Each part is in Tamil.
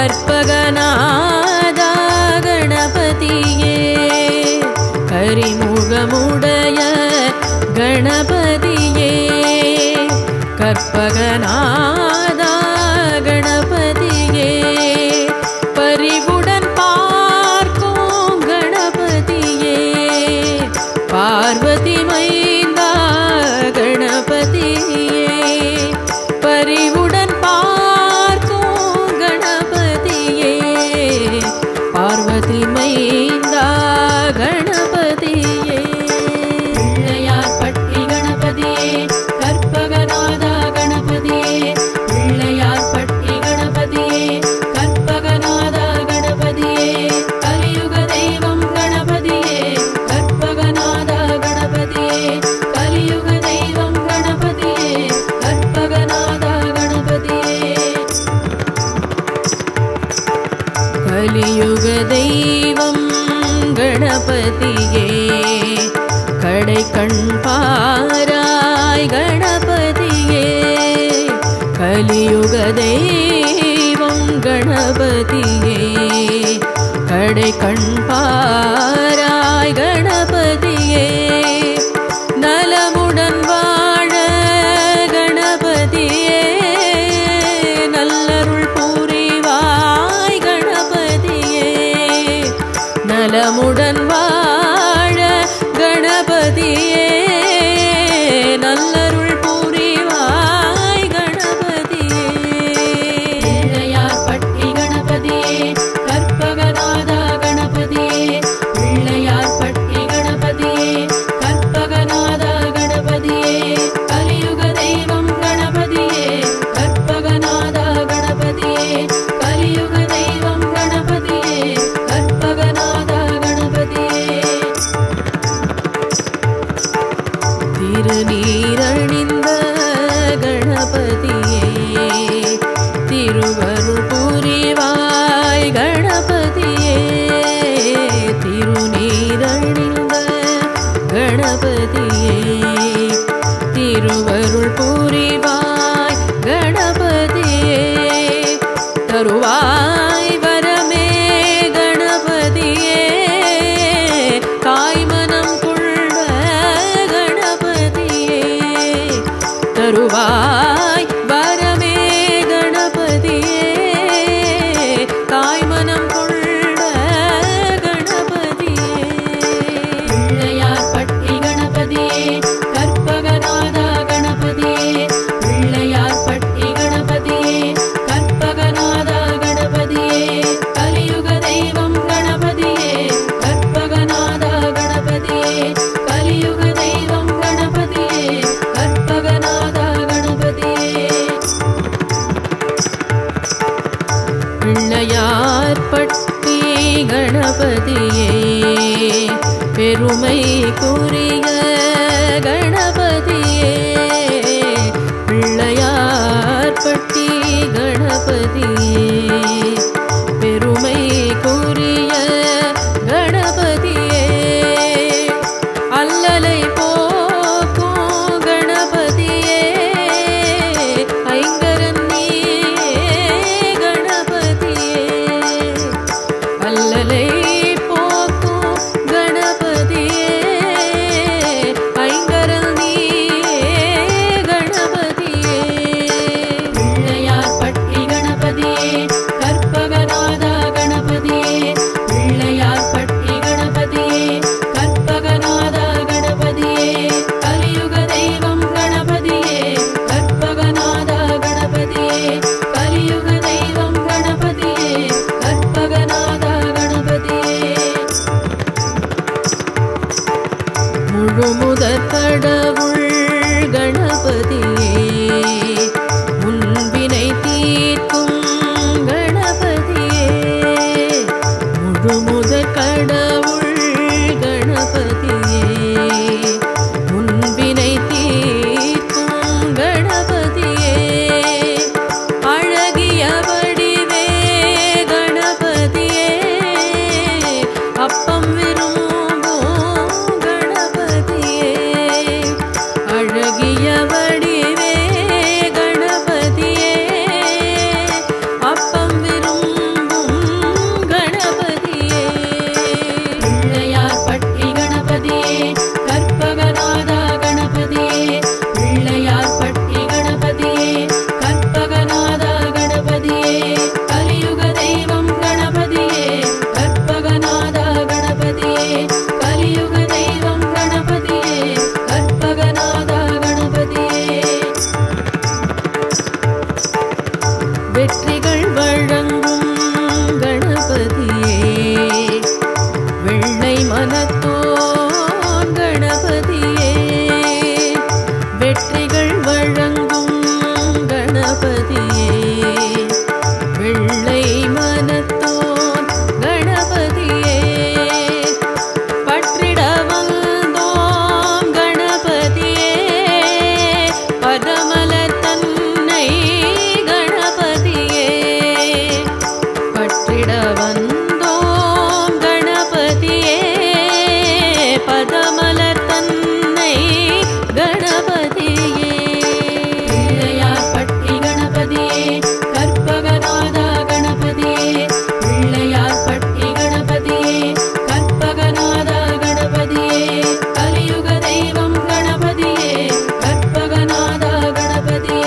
கற்பகநாதா கணபதியே கரிமுகமுடைய கணபதியே கற்பகநாதா கணபதியே பரிவுடன் பார்க்கும் கணபதியே பார்வதி மைந்தா கணபதியே பரிவுடன் பார்க்கும் கணபதியே பார்வதி மைந்தா கணபதியே பிள்ளையார் பட்டி கணபதியே கற்பகநாதா கணபதியே பிள்ளையார் பட்டி கணபதியே கற்பகநாதா கணபதியே கலியுக தெய்வம் கணபதியே கற்பகநாதா கணபதியே கலியுக தெய்வம் கணபதியே கற்பகநாதா கணபதியே கலியுக தெய்வம் கணபதியே கடை கண் பாராய் கணபதியே கலியுக தெய்வம் கணபதியே கடை கண் பாராய் கணபதியே நலமுடன் வாழ கணபதியே நல்லருள் புரிவாய் கணபதியே நலமுடன் வாழ கணபதியே நல்லருள் புரிவாய் கணபதியே பிள்ளையார் பட்டி கணபதியே கற்பகநாதா கணபதியே பிள்ளையார் பட்டி கணபதியே கற்பகநாதா கணபதியே கலியுக தெய்வம் கணபதியே கற்பகநாதா கணபதியே கலியுக தெய்வம் கணபதியே கற்பகநாதா கணபதியே திருநீரணிந்த கணபதியே திருவருள் புரிவாய் கணபதியே திருநீரணிந்த கணபதியே திருவருள் புரிவாய் கணபதியே தருவாய் வரமே கணபதியே தாய்மனம் கொண்ட கணபதியே தருவாய் வரமே கணபதியே தாய்மனம் கொண்ட கணபதியே பிள்ளையார் பட்டி கணபதியே கற்பகநாதா கணபதியே பிள்ளையார் பட்டி கணபதியே கற்பகநாதா கணபதியே கலியுக தெய்வம் கணபதியே கற்பகநாதா கணபதியே கலியுக தெய்வம் கணபதியே கற்பகநாதா கணபதியே பிள்ளையார் பட்டி கணபதியே பெருமை கூறிய கணபதியே பிள்ளையார் பட்டி கணபதியே பெருமை கூறிய கணபதியே அல்லலை போக்கும் கணபதியே ஐங்கரன் நீயே கணபதியே அல்லலை போக்கும் கணபதியே ஐங்கரன் நீயே கணபதியே பிள்ளையார் பட்டி கணபதியே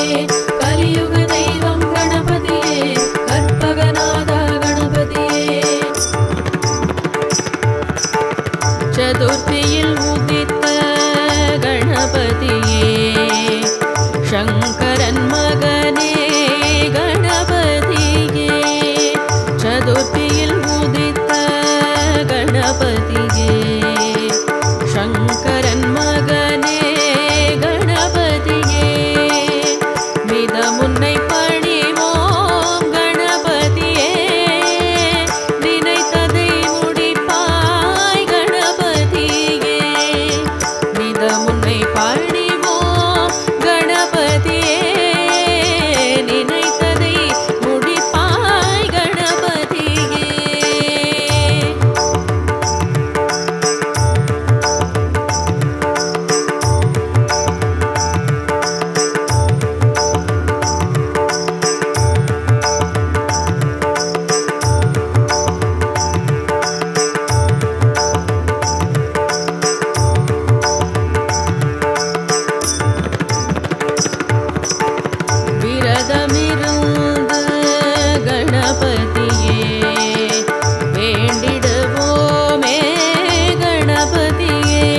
கணபதியே கலியுக தெய்வம் கணபதியே கற்பகநாதா கணபதியே சதுர்த்தியில் உதித்த கணபதியே சங்கரன் மகனே கணபதியே சதுர்த்தியில் உதித்த கணபதியே சங்கரன் மகனே கணபதியே மித முன்னை பணிவோம் கணபதியே நினைத்ததை முடிப்பாய் கணபதியே மித முன்னை பணிவோம் கணபதியே நினைத்ததை முடிப்பாய் கணபதியே விரதமிருந்து கணபதியே வேண்டிடுவோமே கணபதியே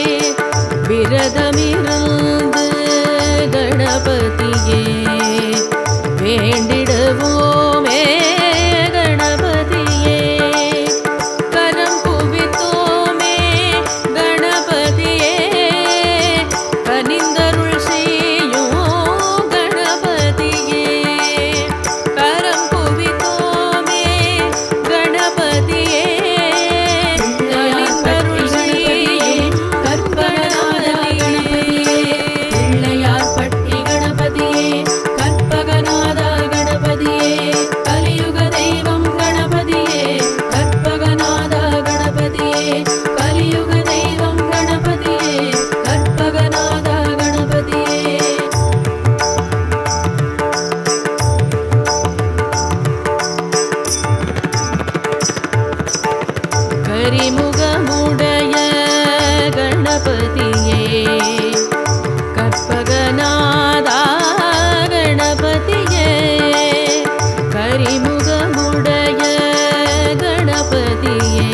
விரதமிருந்து கணபதியே வேண்டிடுவோமே கணபதியே கரம் குவித்தோமே கணபதியே கனிந்தருள் செய்யும் கணபதியே கரம் குவித்தோமே கணபதியே கனிந்தருள் செய்யும் பிள்ளையார் பட்டி கணபதியே கற்பகநாதா கணபதியே கலியுக தெய்வம் கணபதியே கற்பகநாதா கணபதியே கலியுக தெய்வம் கணபதியே கற்பகநாதா கணபதியே கரிமுகமுடைய கணபதியே கற்பகநாதா கணபதியே கரிமுகமுடைய கணபதியே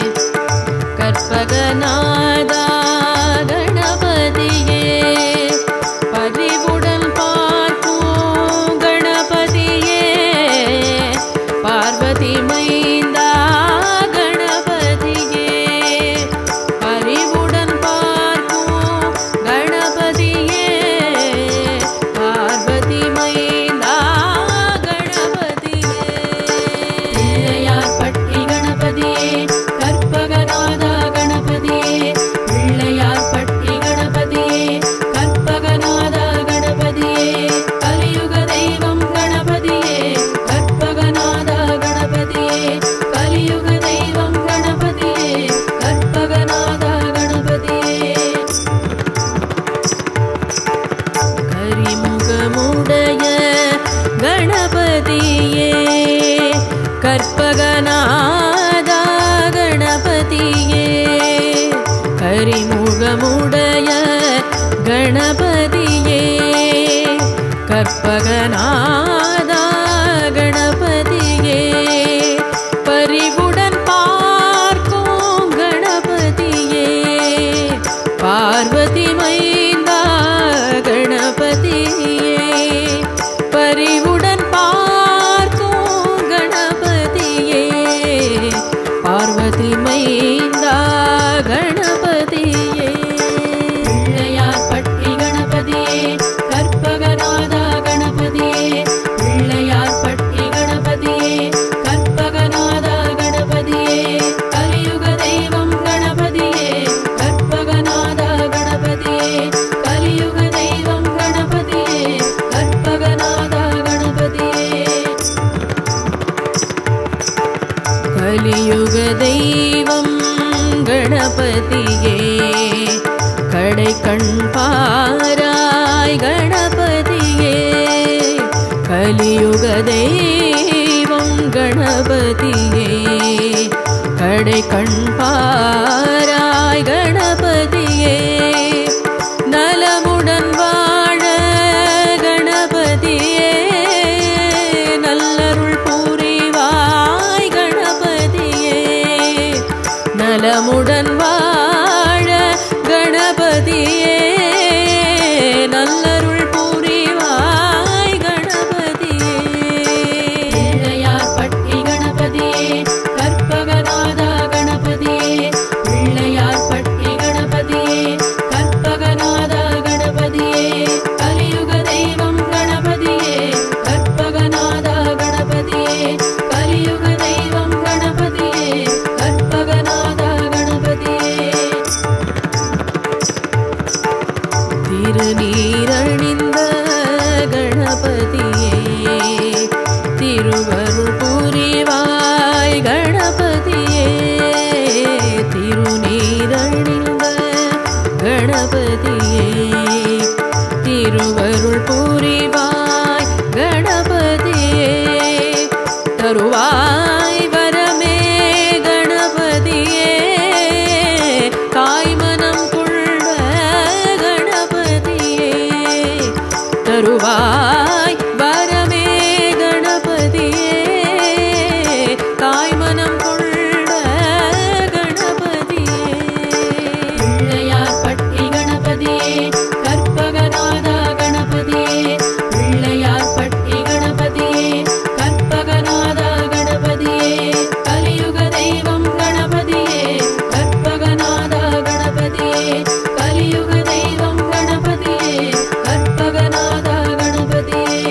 கற்பகநாதா கணபதியே பரிவுடன் பார்க்கும் கணபதியே பார்வதி மைந்தா கணபதியே பரிவுடன் பார்க்கும் கணபதியே பார்வதி மைந்தா கணபதியே பிள்ளையார் பட்டி கணபதியே கற்பகநாதா கணபதியே பிள்ளையார் பட்டி கணபதியே கற்பகநாதா கணபதியே கலியுக தெய்வம் கணபதியே கற்பகநாதா கணபதியே கலியுக தெய்வம் கணபதியே கற்பகநாதா கணபதியே கரிமுகமுடைய கணபதியே கற்பகநாதா கணபதியே கரிமுகமுடைய கணபதியே கற்பகநாதா கணபதியே பரிவுடன் பார்க்கும் கணபதியே பார்வதி மைந்தா கணபதியே பரிவுடன் பார்க்கும் கணபதியே பார்வதி மைந்தா கணபதியே பிள்ளையார் பட்டி கணபதியே கற்பகநாதா கணபதியே பிள்ளையார் பட்டி கணபதியே கற்பகநாதா கணபதியே கலியுக தெய்வம் கணபதியே கற்பகநாதா கணபதியே கலியுக தெய்வம் கணபதியே கற்பகநாதா கணபதியே கலியுக தெய்வம் கணபதியே கடை கண் பாராய் கணபதியே கலியுக தெய்வம் கணபதியே கடை கண் பாராய் கணபதியே நலமுடன் வாழ கண கணபதியே திருவருள் புரிவாய் கணபதியே திருநீரணிந்த கணபதியே திருவருள் புரிவாய் கணபதியே தருவாய் வரமே கணபதியே தாய்மனம் கொண்ட கணபதியே தருவாய் வரமே கணபதியே தாய்மனம் கொண்ட கணபதியே பிள்ளையார் பட்டி கணபதியே கற்பகநாதா கணபதியே பிள்ளையார் பட்டி கணபதியே கற்பகநாதா கணபதியே கலியுக தெய்வம் கணபதியே கற்பகநாதா கணபதியே கலியுக தெய்வம் கணபதியே கற்பகநாதா கணபதியே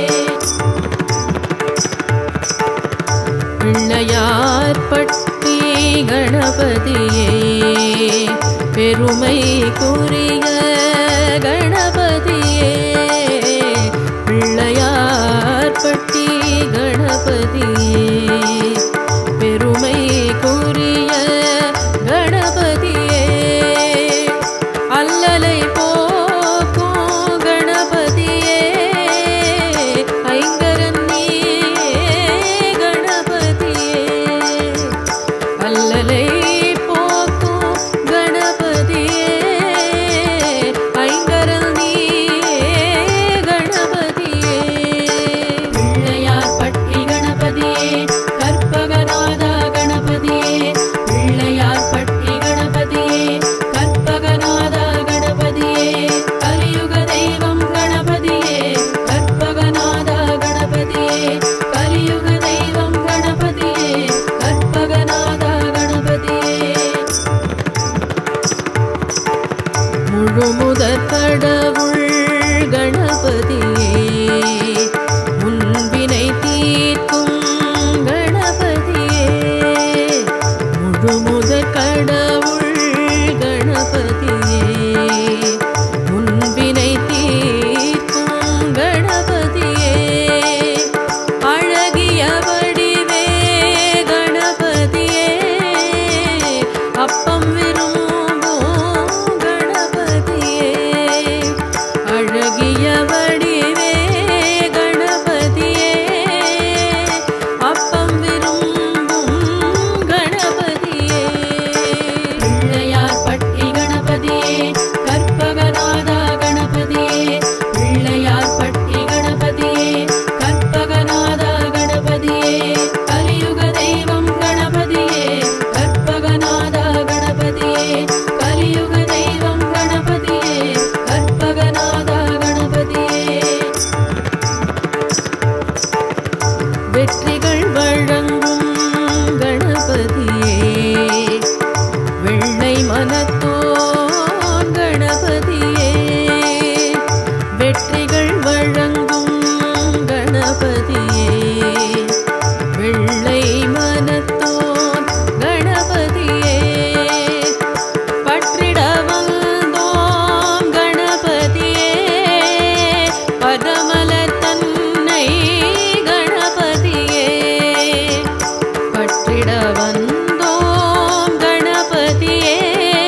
பிள்ளையார் பட்டி கணபதியே பெருமை கூறிய கணபதியே பிள்ளையார் பட்டி கணபதியே பெருமை கூறிய கணபதியே அல்லலை போக்கும் கணபதியே ஐங்கரன் நீயே கணபதியே அல்லலை போக்கும் கணபதியே ஐங்கரன் நீயே கணபதியே பிள்ளையார் பட்டி கணபதியே கற்பகநாதா கணபதியே பிள்ளையார் பட்டி கணபதியே கற்பகநாதா கணபதியே கலியுக தெய்வம் கணபதியே கற்பகநாதா கணபதியே கலியுக தெய்வம் கணபதியே கற்பகநாதா கணபதியே முழு முதற் கடவுள் கணபதியே முன்பினை தீர்க்கும் கணபதியே முழு முதற் கடவுள் கணபதியே முன்பினை தீர்க்கும் கணபதியே அழகிய வடிவே கணபதியே அப்பம் விரும்பும் கணபதியே அழகிய வடிவே கணபதியே அப்பம் விரும்பும் கணபதியே பிள்ளையார் பட்டி கணபதியே கற்பகநாதா கணபதியே பிள்ளையார் பட்டி கணபதியே கற்பகநாதா கணபதியே கலியுக தெய்வம் கணபதியே கற்பகநாதா கணபதியே கலியுக தெய்வம் கணபதியே கற்பகநாதா கணபதியே வெற்றிகள் வழங்கும் கணபதியே வெள்ளை மனத்தோன் கணபதியே வெற்றிகள் வழங்கும் கணபதியே வெள்ளை மனத்தோன் கணபதியே பற்றிட வந்தோம் கணபதியே பதமலர் தன்னை கணபதியே பற்றிட வந்தோம் கணபதியே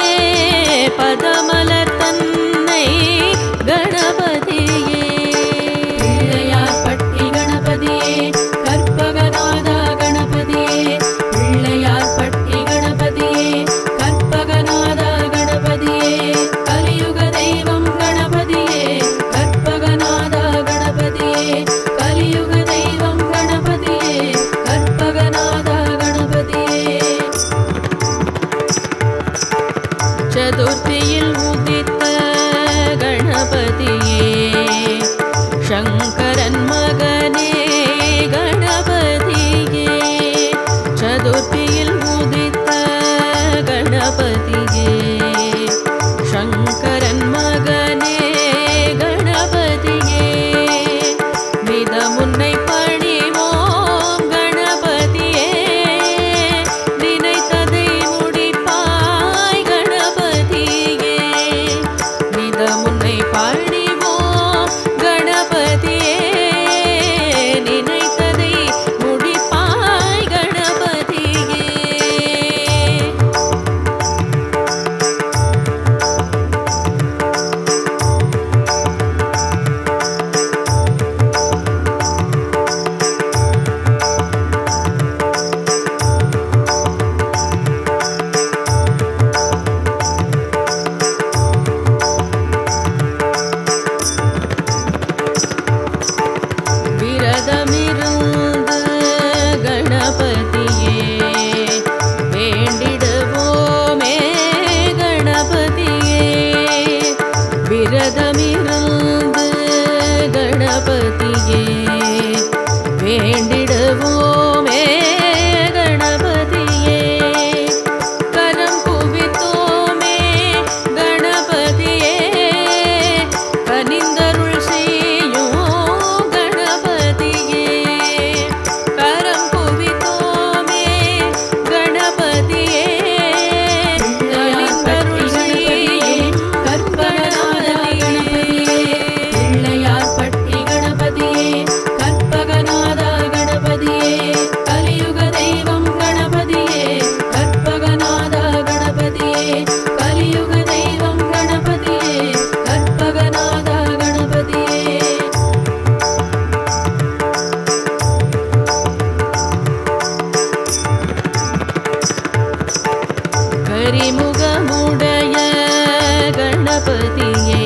பதமலர் தன்னை கணபதியே பிள்ளையார் பட்டி கணபதியே கற்பகநாதா கணபதியே பிள்ளையார் பட்டி கணபதியே கற்பகநாதா கணபதியே கலியுக தெய்வம் கணபதியே கற்பகநாதா கணபதியே கலியுக தெய்வம் கணபதியே கற்பகநாதா கணபதியே சதுர்த்தியில் உதித்த கணபதியே சங்கரன் மகனே கணபதியே சதுர்த்தியில் உதித்த கணபதியே சங்கரன் மகனே கணபதியே மித முன்னை பணிவோம் கணபதியே நினைத்ததை முடிப்பாய் கணபதியே மித முன்னை பணிவோம் கணபதியே கணபதியே வேண்டிடுவோமே கணபதியே கரம் குவித்தோமே கணபதியே கனிந்தருள் செய்யும் கணபதியே கரம் குவித்தோமே கணபதியே கனிந்தருள் செய்யும் பிள்ளையார் பட்டி கணபதியே கற்பகநாத கணபதியே கலியுக தெய்வம் கணபதியே கற்பகநாத கணபதியே கலியுக தெய்வம் கணபதியே கற்பகநாத கணபதியே கரிமுகமுடைய கணபதியே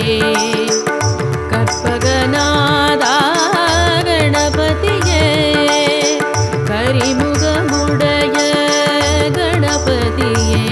கற்பகநாதா கணபதியே கரிமுகமுடைய கணபதியே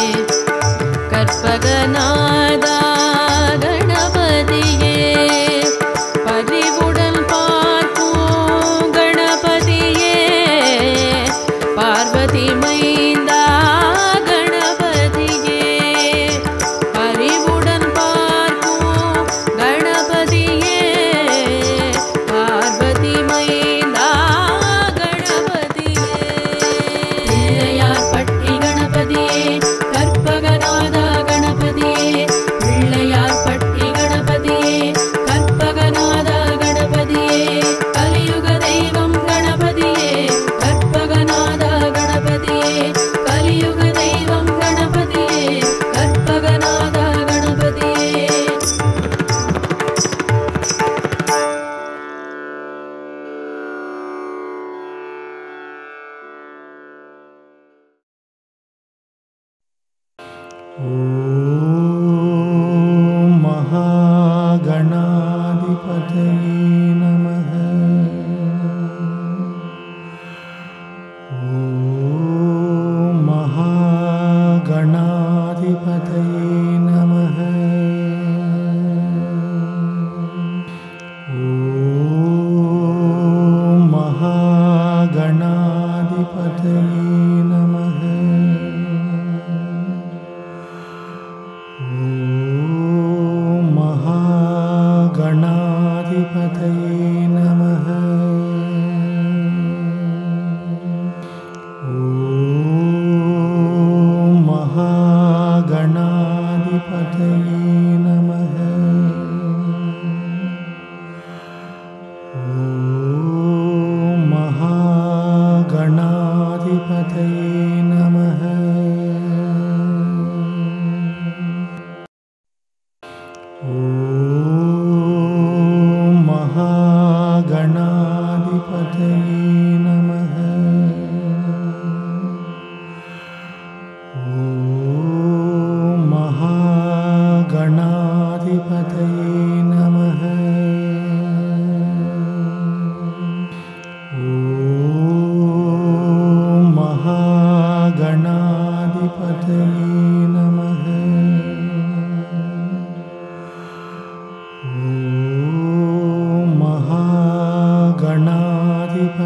கற்பகநாதா கணபதியே பரிவுடன் பார்க்கும் கணபதியே பார்வதி மைந்தா கணபதியே அறிவுடன் பார்க்கும் கணபதியே பார்வதி மைந்தா கணபதியே பிள்ளையார் பட்டி கணபதியே கற்பகநாத கணபதியே பிள்ளையார் பட்டி கணபதியே கற்பகநாத கணபதியே கலியுக தெய்வம் கணபதியே கற்பகநாத கணபதியே கலியுக தெய்வம் கணபதியே கற்பகநாத கணபதியே ॐ महागणाधिपतये नमः ॐ महागणाधिपतये नमः ॐ महागणाधिपतये नमः ॐ महागणाधिपतये नमः ॐ महागणाधिपतये नमः ॐ महागणाधिपतये नमः ॐ महागणाधिपतये नमः ॐ महागणाधिपतये नमः ॐ महागणाधिपतये नमः ॐ महागणाधिपतये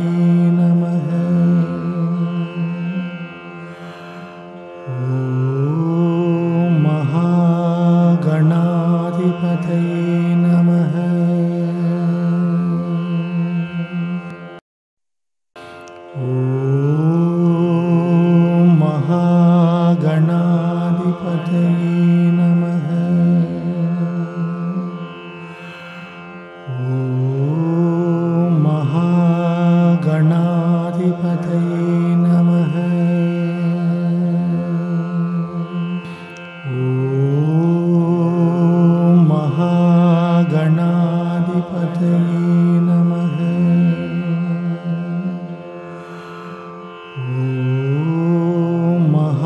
नमः ॐ महागणाधिपतये नमः ॐ महागणाधिपतये नमः ॐ महागणाधिपतये नमः ॐ महागणाधिपतये नमः ॐ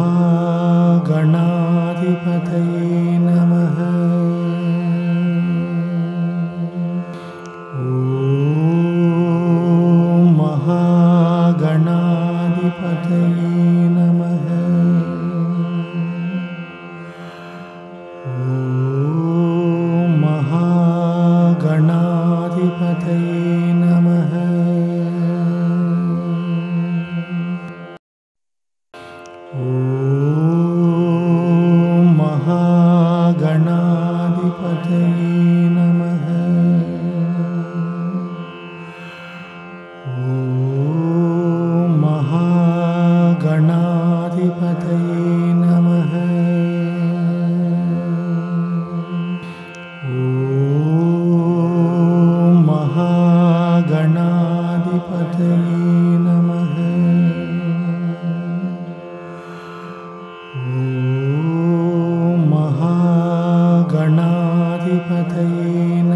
महागणाधिपतये नमः ॐ महागणाधिपतये नमः ॐ महागणाधिपतये नमः ॐ महागणाधिपतये नमः ॐ महागणाधिपतये नमः ॐ महागणाधिपतये नमः ॐ महागणाधिपतये